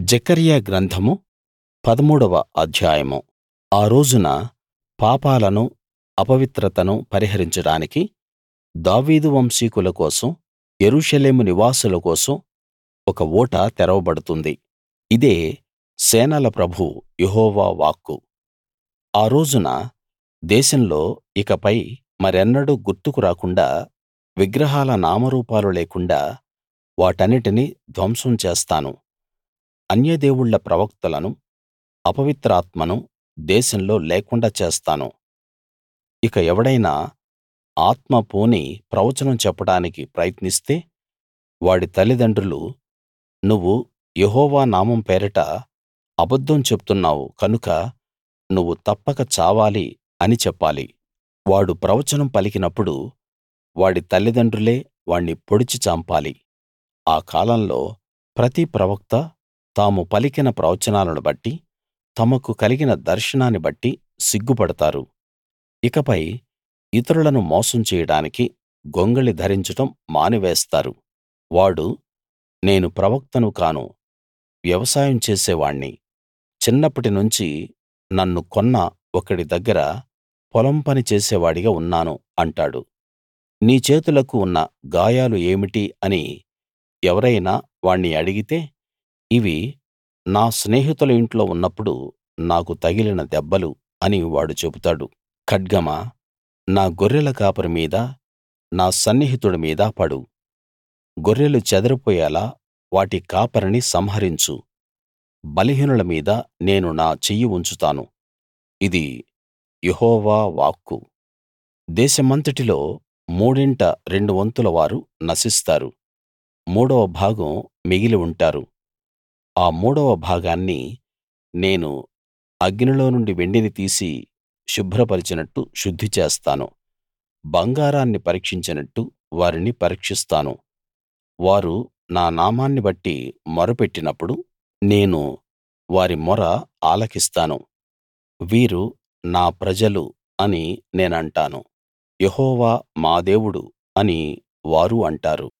జెకర్యా గ్రంథము పదమూడవ అధ్యాయము ఆ రోజున పాపాలను అపవిత్రతను పరిహరించడానికి దావీదు వంశీకుల కోసం యెరూషలేము నివాసుల కోసం ఒక ఊట తెరవబడుతుంది ఇదే సేనల ప్రభువు యెహోవా వాక్కు ఆ రోజున దేశంలో ఇకపై మరెన్నడూ గుర్తుకు రాకుండా విగ్రహాల నామరూపాలు లేకుండా వాటన్నిటినీ ధ్వంసం చేస్తాను అన్యదేవుళ్ళ ప్రవక్తలను అపవిత్రాత్మను దేశంలో లేకుండా చేస్తాను ఇక ఎవడైనా ఆత్మ పూని ప్రవచనం చెప్పడానికి ప్రయత్నిస్తే వాడి తల్లిదండ్రులు నువ్వు యెహోవా నామం పేరట అబద్ధం చెప్తున్నావు కనుక నువ్వు తప్పక చావాలి అని చెప్పాలి వాడు ప్రవచనం పలికినప్పుడు వాడి తల్లిదండ్రులే వాణ్ణి పొడిచి చంపాలి ఆ కాలంలో ప్రతి ప్రవక్త తాము పలికిన ప్రవచనాలను బట్టి తమకు కలిగిన దర్శనాన్ని బట్టి సిగ్గుపడతారు ఇకపై ఇతరులను మోసం చేయడానికి గొంగళి ధరించడం మానివేస్తారు వాడు నేను ప్రవక్తను కాను వ్యవసాయం చేసేవాణ్ణి చిన్నప్పటినుంచి నన్ను కొన్న ఒకడి దగ్గర పొలం పని చేసేవాడిగా ఉన్నాను అంటాడు నీ చేతులకు ఉన్న గాయాలు ఏమిటి అని ఎవరైనా వాణ్ణి అడిగితే ఇవి నా స్నేహితుల ఇంట్లో ఉన్నప్పుడు నాకు తగిలిన దెబ్బలు అని వాడు చెబుతాడు ఖడ్గమా నా గొర్రెల కాపరి మీద నా సన్నిహితుడి మీద పడు గొర్రెలు చెదరిపోయేలా వాటి కాపరిని సంహరించు బలహీనుల మీద నేను నా చెయ్యి ఉంచుతాను ఇది యెహోవా వాక్కు దేశమంతటిలో మూడింట రెండు వంతుల వారు నశిస్తారు మూడవ భాగం మిగిలి ఉంటారు ఆ మూడవ భాగాన్ని నేను అగ్నిలో నుండి వెండిని తీసి శుభ్రపరచినట్టు శుద్ధి చేస్తాను బంగారాన్ని పరీక్షించినట్టు వారిని పరీక్షిస్తాను వారు నా నామాన్ని బట్టి మొరపెట్టినప్పుడు నేను వారి మొర ఆలకిస్తాను వీరు నా ప్రజలు అని నేనంటాను యెహోవా మా దేవుడు అని వారు అంటారు